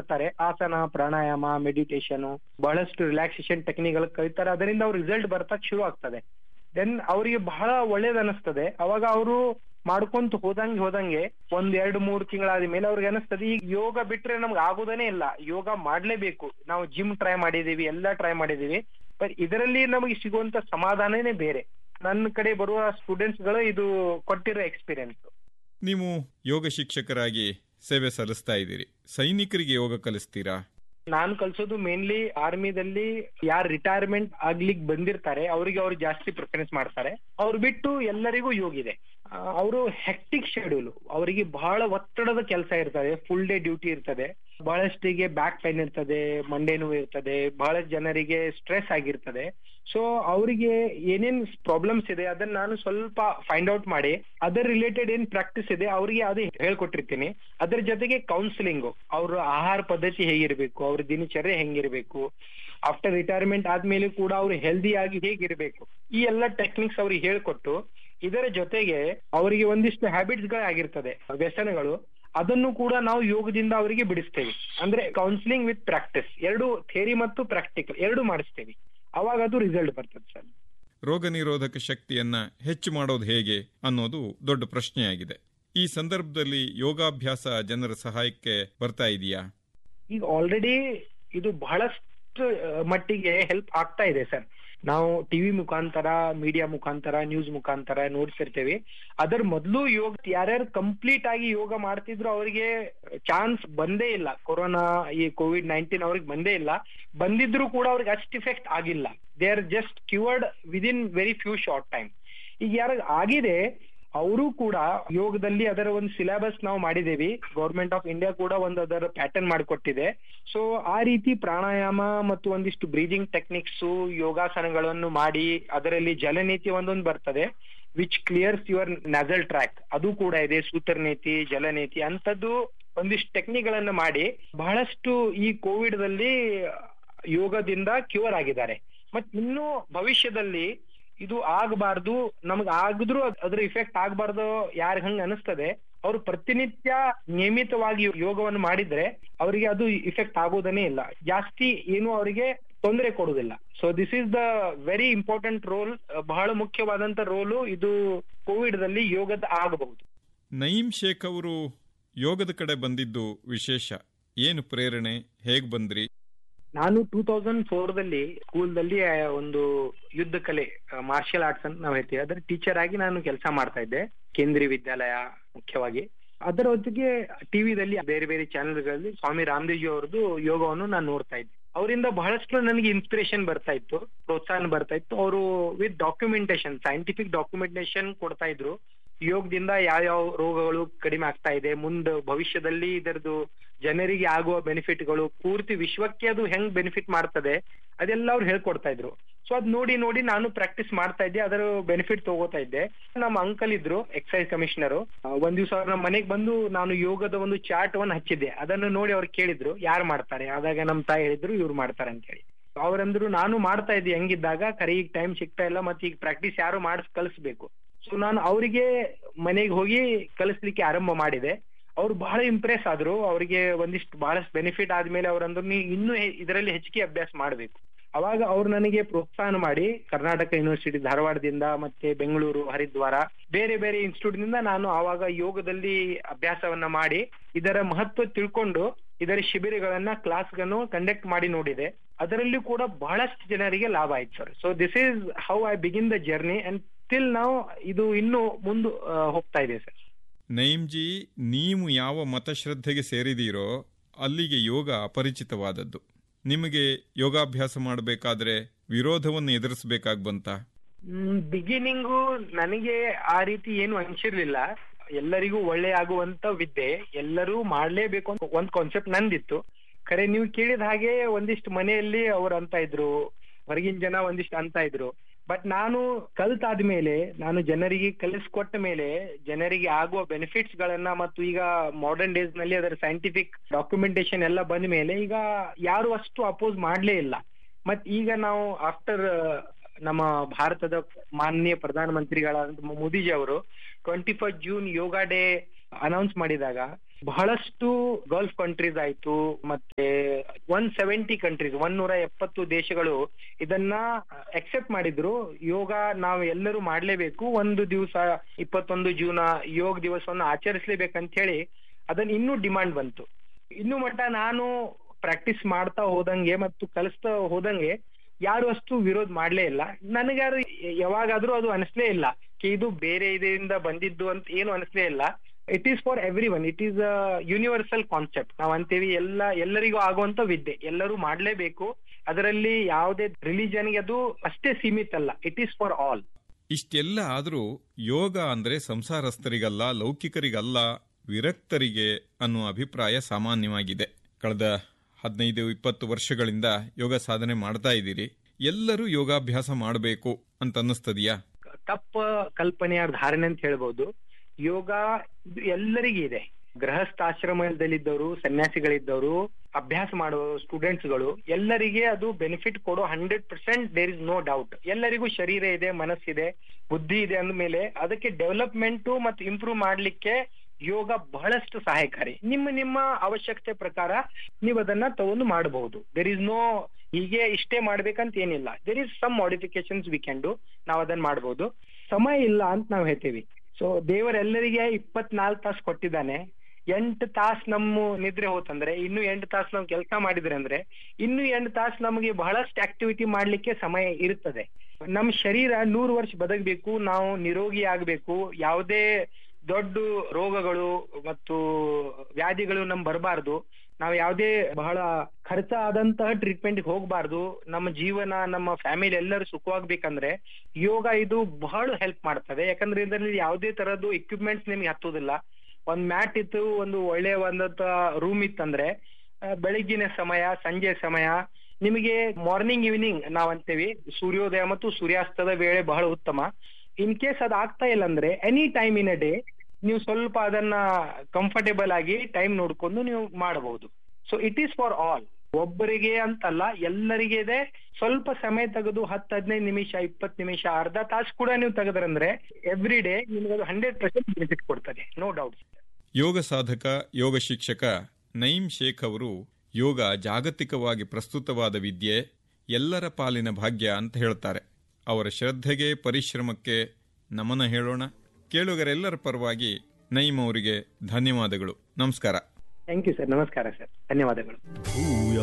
ಕೊಡ್ತಾರೆ ಆಸನ ಪ್ರಾಣಾಯಾಮ ಮೆಡಿಟೇಷನ್ ಬಹಳಷ್ಟು relaxation technique ಕಲಿತಾರೆ ಅದರಿಂದ ಅವ್ರ ರಿಸಲ್ಟ್ ಬರ್ತಕ್ ಶುರು ಆಗ್ತದೆ ದೆನ್ ಅವರಿಗೆ ಬಹಳ ಒಳ್ಳೇದ್ ಅನಿಸ್ತದೆ ಅವಾಗ ಅವರು ಮಾಡ್ಕೊಂತ ಹೋದಂಗೆ ಹೋದಂಗೆ ಒಂದ್ ಎರಡು ಮೂರು ತಿಂಗಳಾದ ಮೇಲೆ ಅವ್ರಿಗೆ ಅನಿಸ್ತದೆ ಈಗ ಯೋಗ ಬಿಟ್ರೆ ನಮ್ಗೆ ಆಗೋದನೇ ಇಲ್ಲ ಯೋಗ ಮಾಡ್ಲೇಬೇಕು ನಾವು ಜಿಮ್ ಟ್ರೈ ಮಾಡಿದೀವಿ ಎಲ್ಲ ಟ್ರೈ ಮಾಡಿದೀವಿ ಬಟ್ ಇದರಲ್ಲಿ ನಮಗೆ ಸಿಗುವಂತ ಸಮಾಧಾನನೇ ಬೇರೆ ನನ್ನ ಕಡೆ ಬರುವ ಸ್ಟೂಡೆಂಟ್ಸ್ ಗಳು ಇದು ಕೊಟ್ಟಿರೋ ಎಕ್ಸ್ಪೀರಿಯನ್ಸ್ ನೀವು ಯೋಗ ಶಿಕ್ಷಕರಾಗಿ ಸೇವೆ ಸಲ್ಲಿಸ್ತಾ ಇದ್ದೀರಿ ಸೈನಿಕರಿಗೆ ಯೋಗ ಕಲಿಸ್ತೀರಾ ನಾನು ಕಲ್ಸೋದು ಮೇನ್ಲಿ ಆರ್ಮಿದಲ್ಲಿ ಯಾರು ರಿಟೈರ್ಮೆಂಟ್ ಆಗ್ಲಿಕ್ಕೆ ಬಂದಿರ್ತಾರೆ ಅವರಿಗೆ ಅವ್ರು ಜಾಸ್ತಿ ಪ್ರಿಫರೆನ್ಸ್ ಮಾಡ್ತಾರೆ ಅವ್ರು ಬಿಟ್ಟು ಎಲ್ಲರಿಗೂ ಯೋಗ ಇದೆ ಅವರು ಹೆಕ್ಟಿಕ್ ಶೆಡ್ಯೂಲ್ ಅವರಿಗೆ ಬಹಳ ಒತ್ತಡದ ಕೆಲಸ ಇರ್ತದೆ ಫುಲ್ ಡೇ ಡ್ಯೂಟಿ ಇರ್ತದೆ ಬಹಳಷ್ಟಿಗೆ ಬ್ಯಾಕ್ ಪೈನ್ ಇರ್ತದೆ ಮಂಡೆ ನೋವು ಇರ್ತದೆ ಬಹಳಷ್ಟು ಜನರಿಗೆ ಸ್ಟ್ರೆಸ್ ಆಗಿರ್ತದೆ ಸೊ ಅವರಿಗೆ ಏನೇನ್ ಪ್ರಾಬ್ಲಮ್ಸ್ ಇದೆ ಅದನ್ನ ನಾನು ಸ್ವಲ್ಪ ಫೈಂಡ್ ಔಟ್ ಮಾಡಿ ಅದರ್ ರಿಲೇಟೆಡ್ ಏನ್ ಪ್ರಾಕ್ಟೀಸ್ ಇದೆ ಅವರಿಗೆ ಅದು ಹೇಳ್ಕೊಟ್ಟಿರ್ತೀನಿ ಅದ್ರ ಜೊತೆಗೆ ಕೌನ್ಸಿಲಿಂಗ್ ಅವ್ರ ಆಹಾರ ಪದ್ಧತಿ ಹೇಗಿರ್ಬೇಕು ಅವ್ರ ದಿನಚರ್ಯ ಹೆಂಗಿರ್ಬೇಕು ಆಫ್ಟರ್ ರಿಟೈರ್ಮೆಂಟ್ ಆದ್ಮೇಲೆ ಕೂಡ ಅವ್ರು ಹೆಲ್ದಿ ಆಗಿ ಹೇಗಿರ್ಬೇಕು ಈ ಎಲ್ಲ ಟೆಕ್ನಿಕ್ಸ್ ಅವ್ರಿಗೆ ಹೇಳ್ಕೊಟ್ಟು ಇದರ ಜೊತೆಗೆ ಅವರಿಗೆ ಒಂದಿಷ್ಟು ಹ್ಯಾಬಿಟ್ಸ್ ಗಳು ಆಗಿರ್ತದೆ ವ್ಯಸನಗಳು ಅದನ್ನು ಕೂಡ ನಾವು ಯೋಗದಿಂದ ಅವರಿಗೆ ಬಿಡಿಸ್ತೇವೆ ಅಂದ್ರೆ ಕೌನ್ಸಿಲಿಂಗ್ ವಿತ್ ಪ್ರಾಕ್ಟೀಸ್ ಎರಡು ಥೇರಿ ಮತ್ತು ಪ್ರಾಕ್ಟಿಕಲ್ ಎರಡು ಮಾಡಿಸ್ತೇವೆ ಅವಾಗ ಅದು ರಿಸಲ್ಟ್ ಬರ್ತದೆ ಸರ್ ರೋಗ ನಿರೋಧಕ ಶಕ್ತಿಯನ್ನ ಹೆಚ್ಚು ಮಾಡೋದು ಹೇಗೆ ಅನ್ನೋದು ದೊಡ್ಡ ಪ್ರಶ್ನೆಯಾಗಿದೆ ಈ ಸಂದರ್ಭದಲ್ಲಿ ಯೋಗಾಭ್ಯಾಸ ಜನರ ಸಹಾಯಕ್ಕೆ ಬರ್ತಾ ಇದೆಯಾ ಈಗ ಆಲ್ರೆಡಿ ಇದು ಬಹಳಷ್ಟು ಮಟ್ಟಿಗೆ ಹೆಲ್ಪ್ ಆಗ್ತಾ ಇದೆ ಸರ್ ನಾವು ಟಿವಿ ಮುಖಾಂತರ ಮೀಡಿಯಾ ಮುಖಾಂತರ ನ್ಯೂಸ್ ಮುಖಾಂತರ ನೋಡ್ತಿರ್ತೇವೆ ಅದರ ಮೊದಲು ಯೋಗ ಯಾರ್ಯಾರು ಕಂಪ್ಲೀಟ್ ಆಗಿ ಯೋಗ ಮಾಡ್ತಿದ್ರು ಅವರಿಗೆ ಚಾನ್ಸ್ ಬಂದೇ ಇಲ್ಲ ಕೊರೋನಾ ಈ ಕೋವಿಡ್ ನೈನ್ಟೀನ್ ಅವ್ರಿಗೆ ಬಂದೇ ಇಲ್ಲ ಬಂದಿದ್ರು ಕೂಡ ಅವ್ರಿಗೆ ಅಷ್ಟು ಇಫೆಕ್ಟ್ ಆಗಿಲ್ಲ they are just cured within very few short time ಈಗ ಯಾರು ಆಗಿದೆ ಅವರು ಕೂಡ ಯೋಗದಲ್ಲಿ ಅದರ ಒಂದು ಸಿಲೆಬಸ್ ನಾವು ಮಾಡಿದೇವಿ ಗೌರ್ಮೆಂಟ್ ಆಫ್ ಇಂಡಿಯಾ ಕೂಡ ಒಂದು ಅದರ ಪ್ಯಾಟರ್ನ್ ಮಾಡಿಕೊಟ್ಟಿದೆ ಸೊ ಆ ರೀತಿ ಪ್ರಾಣಾಯಾಮ ಮತ್ತು ಒಂದಿಷ್ಟು ಬ್ರೀದಿಂಗ್ ಟೆಕ್ನಿಕ್ಸ್ ಯೋಗಾಸನಗಳನ್ನು ಮಾಡಿ ಅದರಲ್ಲಿ ಜಲನೀತಿ ಒಂದೊಂದು ಬರ್ತದೆ which clears your nasal track ಅದು ಕೂಡ ಇದೆ ಸೂತ್ರನೀತಿ ಜಲನೀತಿ ಅಂತದ್ದು ಒಂದಿಷ್ಟು ಟೆಕ್ನಿಕ್ ಗಳನ್ನ ಮಾಡಿ ಬಹಳಷ್ಟು ಈ ಕೋವಿಡ್ ದಲ್ಲಿ ಯೋಗದಿಂದ ಕ್ಯೂರ್ ಆಗಿದ್ದಾರೆ ಮತ್ ಇನ್ನು ಭವಿಷ್ಯದಲ್ಲಿ ಇದು ಆಗಬಾರ್ದು ನಮ್ಗೆ ಆಗಿದ್ರು ಅದ್ರ ಇಫೆಕ್ಟ್ ಆಗಬಾರ್ದು ಯಾರ ಹಂಗ ಅನಿಸ್ತದೆ ಅವ್ರು ಪ್ರತಿನಿತ್ಯ ನಿಯಮಿತವಾಗಿ ಯೋಗವನ್ನು ಮಾಡಿದ್ರೆ ಅವರಿಗೆ ಅದು ಇಫೆಕ್ಟ್ ಆಗೋದನ್ನೇ ಇಲ್ಲ ಜಾಸ್ತಿ ಏನು ಅವರಿಗೆ ತೊಂದರೆ ಕೊಡುದಿಲ್ಲ so this is the very important role ಬಹಳ ಮುಖ್ಯವಾದಂತ ರೋಲು ಇದು ಕೋವಿಡ್ ದಲ್ಲಿ ಯೋಗದ ಆಗಬಹುದು ನಯೀಂ ಶೇಖ್ ಅವರು ಯೋಗದ ಕಡೆ ಬಂದಿದ್ದು ವಿಶೇಷ ಏನು ಪ್ರೇರಣೆ ಹೇಗ್ ಬಂದ್ರಿ ನಾನು ಟೂ ತೌಸಂಡ್ ಫೋರ್ ದಲ್ಲಿ ಸ್ಕೂಲ್ದಲ್ಲಿ ಒಂದು ಯುದ್ಧ ಕಲೆ ಮಾರ್ಷಲ್ ಆರ್ಟ್ಸ್ ಅಂತ ನಾವು ಹೇಳ್ತೀವಿ ಅದರ ಟೀಚರ್ ಆಗಿ ನಾನು ಕೆಲಸ ಮಾಡ್ತಾ ಇದ್ದೆ ಕೇಂದ್ರೀಯ ವಿದ್ಯಾಲಯ ಮುಖ್ಯವಾಗಿ ಅದರ ಹೊತ್ತಿಗೆ ಟಿವಿದಲ್ಲಿ ಬೇರೆ ಬೇರೆ ಚಾನೆಲ್ಗಳಲ್ಲಿ ಸ್ವಾಮಿ ರಾಮದೇವ್ಜಿ ಅವರದ್ದು ಯೋಗವನ್ನು ನಾನು ನೋಡ್ತಾ ಇದ್ದೆ ಅವರಿಂದ ಬಹಳಷ್ಟು ನನಗೆ ಇನ್ಸ್ಪಿರೇಷನ್ ಬರ್ತಾ ಇತ್ತು ಪ್ರೋತ್ಸಾಹ ಬರ್ತಾ ಇತ್ತು ಅವರು ವಿತ್ ಡಾಕ್ಯುಮೆಂಟೇಶನ್ ಸೈಂಟಿಫಿಕ್ ಡಾಕ್ಯುಮೆಂಟೇಶನ್ ಕೊಡ್ತಾ ಇದ್ರು ಯೋಗದಿಂದ ಯಾವ್ಯಾವ ರೋಗಗಳು ಕಡಿಮೆ ಆಗ್ತಾ ಇದೆ ಮುಂದೆ ಭವಿಷ್ಯದಲ್ಲಿ ಇದರದ್ದು ಜನರಿಗೆ ಆಗುವ ಬೆನಿಫಿಟ್ಗಳು ಪೂರ್ತಿ ವಿಶ್ವಕ್ಕೆ ಅದು ಹೆಂಗ್ ಬೆನಿಫಿಟ್ ಮಾಡ್ತದೆ ಅದೆಲ್ಲ ಅವ್ರು ಹೇಳ್ಕೊಡ್ತಾ ಇದ್ರು ಸೊ ಅದ್ ನೋಡಿ ನೋಡಿ ನಾನು ಪ್ರಾಕ್ಟೀಸ್ ಮಾಡ್ತಾ ಇದ್ದೆ ಅದರ ಬೆನಿಫಿಟ್ ತಗೋತಾ ಇದ್ದೆ ನಮ್ಮ ಅಂಕಲ್ ಇದ್ರು ಎಕ್ಸೈಸ್ ಕಮಿಷನರ್ ಒಂದ್ ದಿವಸ ಅವ್ರ ನಮ್ಮ ಮನೆಗೆ ಬಂದು ನಾನು ಯೋಗದ ಒಂದು ಚಾರ್ಟ್ ಅನ್ನು ಹಚ್ಚಿದ್ದೆ ಅದನ್ನು ನೋಡಿ ಅವ್ರು ಕೇಳಿದ್ರು ಯಾರು ಮಾಡ್ತಾರೆ ಆದಾಗ ನಮ್ ತಾಯಿ ಹೇಳಿದ್ರು ಇವ್ರು ಮಾಡ್ತಾರೆ ಅಂತ ಹೇಳಿ ಅವ್ರಂದ್ರು ನಾನು ಮಾಡ್ತಾ ಇದ್ದೆ ಹೆಂಗಿದ್ದಾಗ ಕರೆ ಈಗ ಟೈಮ್ ಸಿಗ್ತಾ ಇಲ್ಲ ಮತ್ತೆ ಈಗ ಪ್ರಾಕ್ಟೀಸ್ ಯಾರು ಮಾಡಿಸ್ ಕಲಿಸ್ಬೇಕು ಸೊ ನಾನು ಅವರಿಗೆ ಮನೆಗೆ ಹೋಗಿ ಕಲಿಸ್ಲಿಕ್ಕೆ ಆರಂಭ ಮಾಡಿದೆ ಅವ್ರು ಬಹಳ ಇಂಪ್ರೆಸ್ ಆದ್ರು ಅವರಿಗೆ ಒಂದಿಷ್ಟು ಬಹಳಷ್ಟು ಬೆನಿಫಿಟ್ ಆದ್ಮೇಲೆ ಅವ್ರಂದ್ರು ನೀ ಇನ್ನೂ ಇದರಲ್ಲಿ ಹೆಚ್ಚಿಗೆ ಅಭ್ಯಾಸ ಮಾಡ್ಬೇಕು ಅವಾಗ ಅವ್ರು ನನಗೆ ಪ್ರೋತ್ಸಾಹ ಮಾಡಿ ಕರ್ನಾಟಕ ಯೂನಿವರ್ಸಿಟಿ ಧಾರವಾಡದಿಂದ ಮತ್ತೆ ಬೆಂಗಳೂರು ಹರಿದ್ವಾರ ಬೇರೆ ಬೇರೆ ಇನ್ಸ್ಟಿಟ್ಯೂಟ್ ನಿಂದ ನಾನು ಆವಾಗ ಯೋಗದಲ್ಲಿ ಅಭ್ಯಾಸವನ್ನ ಮಾಡಿ ಇದರ ಮಹತ್ವ ತಿಳ್ಕೊಂಡು ಇದರ ಶಿಬಿರಗಳನ್ನ ಕ್ಲಾಸ್ಗಳನ್ನು ಕಂಡಕ್ಟ್ ಮಾಡಿ ನೋಡಿದೆ ಅದರಲ್ಲಿ ಕೂಡ ಬಹಳಷ್ಟು ಜನರಿಗೆ ಲಾಭ ಆಯ್ತು sir so this is how I begin the journey and still ನಾವು ಇದು ಇನ್ನೂ ಮುಂದೆ ಹೋಗ್ತಾ ಇದೆ ಸರ್ ನೈಮ್ಜಿ ನೀವು ಯಾವ ಮತಶ್ರದ್ಧೆಗೆ ಸೇರಿದೀರೋ ಅಲ್ಲಿಗೆ ಯೋಗ ಅಪರಿಚಿತವಾದದ್ದು ನಿಮಗೆ ಯೋಗಾಭ್ಯಾಸ ಮಾಡಬೇಕಾದ್ರೆ ವಿರೋಧವನ್ನು ಎದುರಿಸಬೇಕಾಗಿ ಬಂತ ಬಿಗಿನಿಂಗು ನನಗೆ ಆ ರೀತಿ ಏನು ಅನ್ಸಿರ್ಲಿಲ್ಲ ಎಲ್ಲರಿಗೂ ಒಳ್ಳೆ ಆಗುವಂತ ವಿದ್ಯೆ ಎಲ್ಲರೂ ಮಾಡ್ಲೇಬೇಕು ಅಂತ ಒಂದ್ ಕಾನ್ಸೆಪ್ಟ್ ನಂದಿತ್ತು ಖರೆ ನೀವು ಕೇಳಿದ ಹಾಗೆ ಒಂದಿಷ್ಟು ಮನೆಯಲ್ಲಿ ಅವ್ರು ಅಂತ ಇದ್ರು ಹೊರಗಿನ ಜನ ಒಂದಿಷ್ಟು ಅಂತ ಇದ್ರು ಬಟ್ ನಾನು ಕಲ್ತಾದ್ಮೇಲೆ ನಾನು ಜನರಿಗೆ ಕಲಿಸ್ಕೊಟ್ಟ ಮೇಲೆ ಜನರಿಗೆ ಆಗುವ ಬೆನಿಫಿಟ್ಸ್ ಗಳನ್ನ ಮತ್ತು ಈಗ ಮಾಡರ್ನ್ ಡೇಸ್ ನಲ್ಲಿ ಅದರ ಸೈಂಟಿಫಿಕ್ ಡಾಕ್ಯುಮೆಂಟೇಶನ್ ಎಲ್ಲ ಬಂದ ಮೇಲೆ ಈಗ ಯಾರು ಅಷ್ಟು ಅಪೋಸ್ ಮಾಡ್ಲೇ ಇಲ್ಲ ಮತ್ ಈಗ ನಾವು ಆಫ್ಟರ್ ನಮ್ಮ ಭಾರತದ ಮಾನ್ಯ ಪ್ರಧಾನಮಂತ್ರಿಗಳಾದ ಮೋದಿಜಿ ಅವರು twenty first June yoga day announce ಮಾಡಿದಾಗ ಬಹಳಷ್ಟು ಗಲ್ಫ್ ಕಂಟ್ರೀಸ್ ಆಯ್ತು ಮತ್ತೆ ಒನ್ ಸೆವೆಂಟಿ ಕಂಟ್ರೀಸ್ ಒನ್ ನೂರ ಎಪ್ಪತ್ತು ದೇಶಗಳು ಇದನ್ನ ಅಕ್ಸೆಪ್ಟ್ ಮಾಡಿದ್ರು ಯೋಗ ನಾವು ಎಲ್ಲರೂ ಮಾಡ್ಲೇಬೇಕು ಒಂದು ದಿವಸ ಇಪ್ಪತ್ತೊಂದು ಜೂನ ಯೋಗ ದಿವಸವನ್ನು ಆಚರಿಸ್ಲೇಬೇಕಂತ ಹೇಳಿ ಅದನ್ನ ಇನ್ನೂ ಡಿಮಾಂಡ್ ಬಂತು ಇನ್ನು ಮಟ್ಟ ನಾನು ಪ್ರಾಕ್ಟೀಸ್ ಮಾಡ್ತಾ ಹೋದಂಗೆ ಮತ್ತು ಕಲಿಸ್ತಾ ಹೋದಂಗೆ ಯಾರು ಅಷ್ಟು ವಿರೋಧ ಮಾಡ್ಲೇ ಇಲ್ಲ ನನಗಾರು ಯಾವಾಗಾದ್ರೂ ಅದು ಅನಿಸ್ಲೇ ಇಲ್ಲ ಕಿ ಇದು ಬೇರೆ ಇದರಿಂದ ಬಂದಿದ್ದು ಅಂತ ಏನು ಅನಿಸ್ಲೇ ಇಲ್ಲ it is for everyone it is a universal concept ನಾವ್ ಅಂತೀವಿ ಎಲ್ಲ ಎಲ್ಲರಿಗೂ ಆಗುವಂತ ವಿದ್ಯೆ ಎಲ್ಲರೂ ಮಾಡ್ಲೇಬೇಕು ಅದರಲ್ಲಿ ಯಾವುದೇ ರಿಲಿಜನ್ಗೆ ಅದು ಅಷ್ಟೇ ಸೀಮಿತ ಅಲ್ಲ ಇಟ್ ಈಸ್ ಫಾರ್ ಆಲ್ ಇಷ್ಟೆಲ್ಲ ಆದರೂ ಯೋಗ ಅಂದ್ರೆ ಸಂಸಾರಸ್ಥರಿಗಲ್ಲ ಲೌಕಿಕರಿಗಲ್ಲ ವಿರಕ್ತರಿಗೆ ಅನ್ನುವ ಅಭಿಪ್ರಾಯ ಸಾಮಾನ್ಯವಾಗಿದೆ ಕಳೆದ ಹದಿನೈದು ಇಪ್ಪತ್ತು ವರ್ಷಗಳಿಂದ ಯೋಗ ಸಾಧನೆ ಮಾಡ್ತಾ ಇದ್ದೀರಿ ಎಲ್ಲರೂ ಯೋಗಾಭ್ಯಾಸ ಮಾಡಬೇಕು ಅಂತ ಅನ್ನಿಸ್ತದೆಯಾ ತಪ್ಪ ಕಲ್ಪನೆಯ ಧಾರಣೆ ಅಂತ ಹೇಳ್ಬೋದು ಯೋಗ ಇದು ಎಲ್ಲರಿಗೂ ಇದೆ ಗೃಹಸ್ಥಾಶ್ರಮದಲ್ಲಿದ್ದವರು ಸನ್ಯಾಸಿಗಳಿದ್ದವರು ಅಭ್ಯಾಸ ಮಾಡುವ ಸ್ಟೂಡೆಂಟ್ಸ್ಗಳು ಎಲ್ಲರಿಗೆ ಅದು ಬೆನಿಫಿಟ್ ಕೊಡೋ hundred percent there is no doubt ಎಲ್ಲರಿಗೂ ಶರೀರ ಇದೆ ಮನಸ್ಸಿದೆ ಬುದ್ಧಿ ಇದೆ ಅಂದ್ಮೇಲೆ ಅದಕ್ಕೆ ಡೆವಲಪ್ಮೆಂಟ್ ಮತ್ತು ಇಂಪ್ರೂವ್ ಮಾಡ್ಲಿಕ್ಕೆ ಯೋಗ ಬಹಳಷ್ಟು ಸಹಾಯಕಾರಿ ನಿಮ್ಮ ನಿಮ್ಮ ಅವಶ್ಯಕತೆ ಪ್ರಕಾರ ನೀವು ಅದನ್ನ ತಗೊಂಡು ಮಾಡಬಹುದು ದೇರ್ ಇಸ್ ನೋ ಹೀಗೆ ಇಷ್ಟೇ ಮಾಡ್ಬೇಕಂತ ಏನಿಲ್ಲ there is some modifications we can do ನಾವು ಅದನ್ನ ಮಾಡಬಹುದು ಸಮಯ ಇಲ್ಲ ಅಂತ ನಾವು ಹೇಳ್ತೀವಿ ಸೊ ದೇವರೆಲ್ಲರಿಗೆ ಇಪ್ಪತ್ನಾಲ್ಕು ತಾಸು ಕೊಟ್ಟಿದ್ದಾನೆ ಎಂಟು ತಾಸು ನಮ್ಮ ನಿದ್ರೆ ಹೋತಂದ್ರೆ ಇನ್ನು ಎಂಟು ತಾಸು ನಾವು ಕೆಲಸ ಮಾಡಿದ್ರೆ ಅಂದ್ರೆ ಇನ್ನು ಎಂಟು ತಾಸು ನಮಗೆ ಬಹಳಷ್ಟು ಆಕ್ಟಿವಿಟಿ ಮಾಡ್ಲಿಕ್ಕೆ ಸಮಯ ಇರುತ್ತದೆ ನಮ್ಮ ಶರೀರ ನೂರು ವರ್ಷ ಬದುಕಬೇಕು ನಾವು ನಿರೋಗಿ ಆಗ್ಬೇಕು ಯಾವುದೇ ದೊಡ್ಡ ರೋಗಗಳು ಮತ್ತು ವ್ಯಾಧಿಗಳು ನಮ್ ಬರಬಾರ್ದು ನಾವು ಯಾವುದೇ ಬಹಳ ಖರ್ಚಾದಂತಹ ಟ್ರೀಟ್ಮೆಂಟ್ ಹೋಗಬಾರ್ದು ನಮ್ಮ ಜೀವನ ನಮ್ಮ ಫ್ಯಾಮಿಲಿ ಎಲ್ಲರೂ ಸುಖವಾಗ್ಬೇಕಂದ್ರೆ ಯೋಗ ಇದು ಬಹಳ ಹೆಲ್ಪ್ ಮಾಡ್ತದೆ ಯಾಕಂದ್ರೆ ಇದರಲ್ಲಿ ಯಾವುದೇ ತರದ್ದು ಇಕ್ವಿಪ್ಮೆಂಟ್ಸ್ ನಿಮ್ಗೆ ಹತ್ತೋದಿಲ್ಲ ಒಂದ್ ಮ್ಯಾಟ್ ಇತ್ತು ಒಂದು ಒಳ್ಳೆ ಒಂದಂತ ರೂಮ್ ಇತ್ತಂದ್ರೆ ಬೆಳಿಗ್ಗಿನ ಸಮಯ ಸಂಜೆ ಸಮಯ ನಿಮಗೆ ಮಾರ್ನಿಂಗ್ ಈವ್ನಿಂಗ್ ನಾವ್ ಅಂತೀವಿ ಸೂರ್ಯೋದಯ ಮತ್ತು ಸೂರ್ಯಾಸ್ತದ ವೇಳೆ ಬಹಳ ಉತ್ತಮ ಇನ್ ಕೇಸ್ ಅದ್ ಆಗ್ತಾ ಇಲ್ಲ ಅಂದ್ರೆ any time in a day ನೀವು ಸ್ವಲ್ಪ ಅದನ್ನ ಕಂಫರ್ಟೇಬಲ್ ಆಗಿ ಟೈಮ್ ನೋಡ್ಕೊಂಡು ನೀವು ಮಾಡಬಹುದು so it is for all ಒಬ್ಬರಿಗೆ ಅಂತಲ್ಲ ಎಲ್ಲರಿಗೆ ಇದೆ ಸ್ವಲ್ಪ ಸಮಯ ತೆಗೆದು ಹತ್ತು ಹದಿನೈದು ನಿಮಿಷ ಇಪ್ಪತ್ತು ನಿಮಿಷ ಅರ್ಧ ತಾಸು ಕೂಡ ನೀವು ತೆಗೆದ್ರಂದ್ರೆ ಎವ್ರಿ ಡೇ ನಿಮ್ಗೆ ಅದು ಹಂಡ್ರೆಡ್ ಪರ್ಸೆಂಟ್ ಬೆನಿಫಿಟ್ ಕೊಡ್ತದೆ ನೋ ಡೌಟ್ ಯೋಗ ಸಾಧಕ ಯೋಗ ಶಿಕ್ಷಕ ನঈಂ ಶೇಖ್ ಅವರು ಯೋಗ ಜಾಗತಿಕವಾಗಿ ಪ್ರಸ್ತುತವಾದ ವಿದ್ಯೆ ಎಲ್ಲರ ಪಾಲಿನ ಭಾಗ್ಯ ಅಂತ ಹೇಳ್ತಾರೆ ಅವರ ಶ್ರದ್ಧೆಗೆ ಪರಿಶ್ರಮಕ್ಕೆ ನಮನ ಹೇಳೋಣ ಕೇಳುಗರೆಲ್ಲರ ಪರವಾಗಿ ನঈಂ ಅವರಿಗೆ ಧನ್ಯವಾದಗಳು ನಮಸ್ಕಾರ ಥ್ಯಾಂಕ್ ಯು ಸರ್ ನಮಸ್ಕಾರ ಸರ್ ಧನ್ಯವಾದಗಳು ಭೂಯ